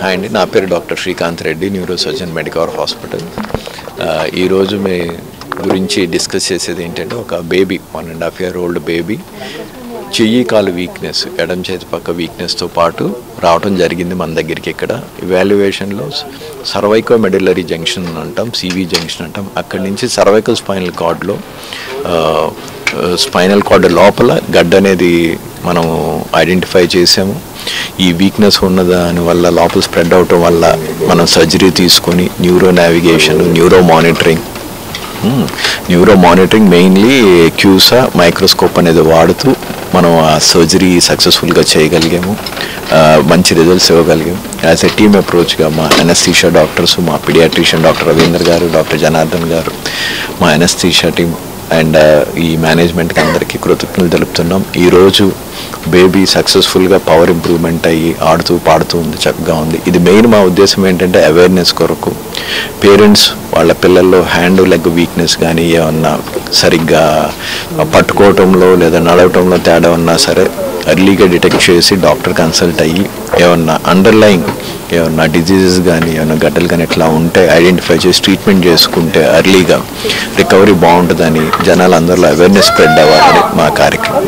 hi అండి నా పేరు doctor Srikanth Reddy neuro surgeon Medicover hospital ఆ, ఈరోజు మీ గురించి డిస్కస్ చేసేది ఏంటంటే ఒక baby one and half year old baby చెయ్యి కాలు వీక్నెస్ ఎడం చేతి పక్క వీక్నెస్తో పాటు రావడం జరిగింది మన దగ్గరికి ఇక్కడ ఇవాల్యుయేషన్లో సర్వైకో మెడిలరీ జంక్షన్ అంటాం సివి జంక్షన్ అంటాం అక్కడి నుంచి సర్వైకల్ స్పైనల్ కార్డ్లో స్పైనల్ కార్డ్ లోపల గడ్డ అనేది మనం ఐడెంటిఫై చేసాము ఈ వీక్నెస్ ఉన్న దాని వల్ల లోపల స్ప్రెడ్ అవటం వల్ల మనం సర్జరీ తీసుకొని neuro navigation neuro monitoring neuro monitoring mainly CUSA microscope అనేది వాడుతూ మనం ఆ సర్జరీ సక్సెస్ఫుల్గా చేయగలిగాము ఆ, మంచి రిజల్ట్స్ ఇవ్వగలిగాము యాజ్ ఎ టీమ్ అప్రోచ్గా మా ఎనస్థీషియా డాక్టర్స్ మా paediatrician doctor Ravindra garu doctor Janardhan గారు మా ఎనస్థీషియా టీం అండ్ ఈ మేనేజ్మెంట్కి అందరికీ కృతజ్ఞతలు తెలుపుతున్నాం ఈరోజు బేబీ సక్సెస్ఫుల్గా పవర్ ఇంప్రూవ్మెంట్ అయ్యి ఆడుతూ పాడుతూ ఉంది చక్కగా ఉంది ఇది మెయిన్ మా ఉద్దేశం ఏంటంటే అవేర్నెస్ కొరకు పేరెంట్స్ వాళ్ళ పిల్లల్లో హ్యాండ్ లెగ్ వీక్నెస్ కానీ ఏమన్నా సరిగ్గా పట్టుకోవటంలో లేదా నడవటంలో తేడా ఉన్నా సరే ఎర్లీగా డిటెక్ట్ చేసి డాక్టర్ కన్సల్ట్ అయ్యి ఏమన్నా అండర్లైన్ ఏమన్నా డిజీజెస్ కానీ ఏమన్నా గడ్డలు కానీ ఇట్లా ఉంటే ఐడెంటిఫై చేసి ట్రీట్మెంట్ చేసుకుంటే ఎర్లీగా రికవరీ బాగుంటుందని జనాలు అందరిలో అవేర్నెస్ స్ప్రెడ్ అవ్వాలని మా కార్యక్రమం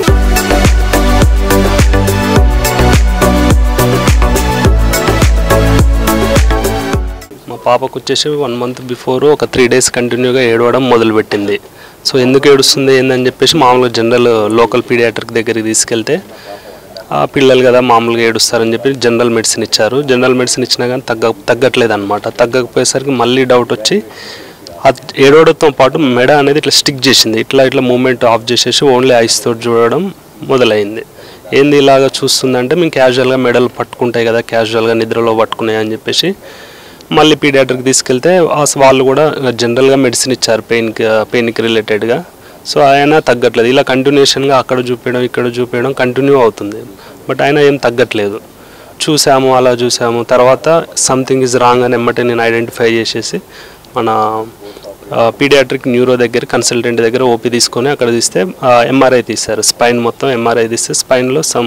మా పాపకు వచ్చేసి వన్ మంత్ బిఫోర్ ఒక త్రీ డేస్ కంటిన్యూగా ఏడవడం మొదలుపెట్టింది సో ఎందుకు ఏడుస్తుంది ఏందని చెప్పేసి మామూలుగా జనరల్ లోకల్ పీడియాట్రిక్ దగ్గరికి తీసుకెళ్తే ఆ పిల్లలు కదా మామూలుగా ఏడుస్తారని చెప్పి జనరల్ మెడిసిన్ ఇచ్చారు జనరల్ మెడిసిన్ ఇచ్చినా కానీ తగ్గ తగ్గట్లేదు అనమాట తగ్గకపోయేసరికి మళ్ళీ డౌట్ వచ్చి అది ఏడవడంతో పాటు మెడ అనేది ఇట్లా స్టిక్ చేసింది ఇట్లా ఇట్లా మూమెంట్ ఆఫ్ చేసేసి ఓన్లీ ఐస్ తోటి చూడడం మొదలైంది ఏంది ఇలాగా చూస్తుందంటే మేము క్యాజువల్గా మెడలు పట్టుకుంటాయి కదా క్యాజువల్గా నిద్రలో పట్టుకున్నాయి అని చెప్పేసి మళ్ళీ పీడియాట్రిక్ తీసుకెళ్తే ఆ- వాళ్ళు కూడా జనరల్గా మెడిసిన్ ఇచ్చారు పెయిన్కి పెయిన్కి రిలేటెడ్గా సో ఆయన తగ్గట్లేదు ఇలా కంటిన్యూషన్గా అక్కడ చూపించడం ఇక్కడ చూపించడం కంటిన్యూ అవుతుంది బట్ ఆయన ఏం తగ్గట్లేదు చూసాము అలా చూసాము తర్వాత సంథింగ్ ఇస్ రాంగ్ అని ఎమ్మటే నేను ఐడెంటిఫై చేసేసి మన పీడియాట్రిక్ న్యూరో దగ్గర కన్సల్టెంట్ దగ్గర ఓపీ తీసుకొని అక్కడ తీస్తే ఎంఆర్ఐ తీశారు స్పైన్ మొత్తం ఎంఆర్ఐ తీస్తే స్పైన్లో సమ్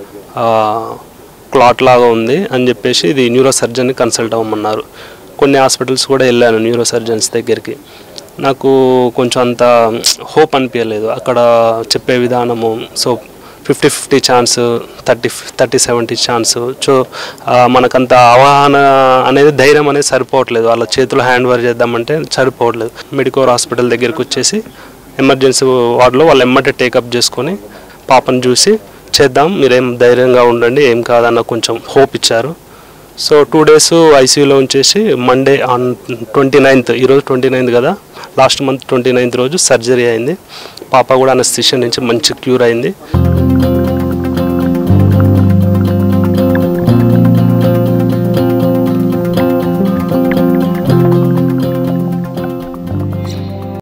క్లాట్ లాగా ఉంది అని చెప్పేసి ఇది న్యూరో సర్జన్ని కన్సల్ట్ అవ్వమన్నారు కొన్ని హాస్పిటల్స్ కూడా వెళ్ళాను న్యూరో సర్జన్స్ దగ్గరికి నాకు కొంచెం అంత హోప్ అనిపించలేదు అక్కడ చెప్పే విధానము so fifty fifty chance thirty thirty seventy chance so ఆ, మనకంత అవగాహన అనేది ధైర్యం అనేది సరిపోవట్లేదు వాళ్ళ చేతులు హ్యాండ్ ఓవర్ చేద్దామంటే సరిపోవట్లేదు మెడికోర్ హాస్పిటల్ దగ్గరికి వచ్చేసి ఎమర్జెన్సీ వార్డులో వాళ్ళు ఎమ్మటే టేకప్ చేసుకొని పాపను చూసి చేద్దాం మీరేం ధైర్యంగా ఉండండి ఏం కాదన్న కొంచెం హోప్ ఇచ్చారు సో టూ డేస్ ఐసీయూలో ఉంచేసి మండే ఆన్ ట్వంటీ నైన్త్ ఈరోజు ట్వంటీ నైన్త్ కదా లాస్ట్ మంత్ ట్వంటీ నైన్త్ రోజు సర్జరీ అయింది పాప కూడా అనస్థిషియా నుంచి మంచి క్యూర్ అయింది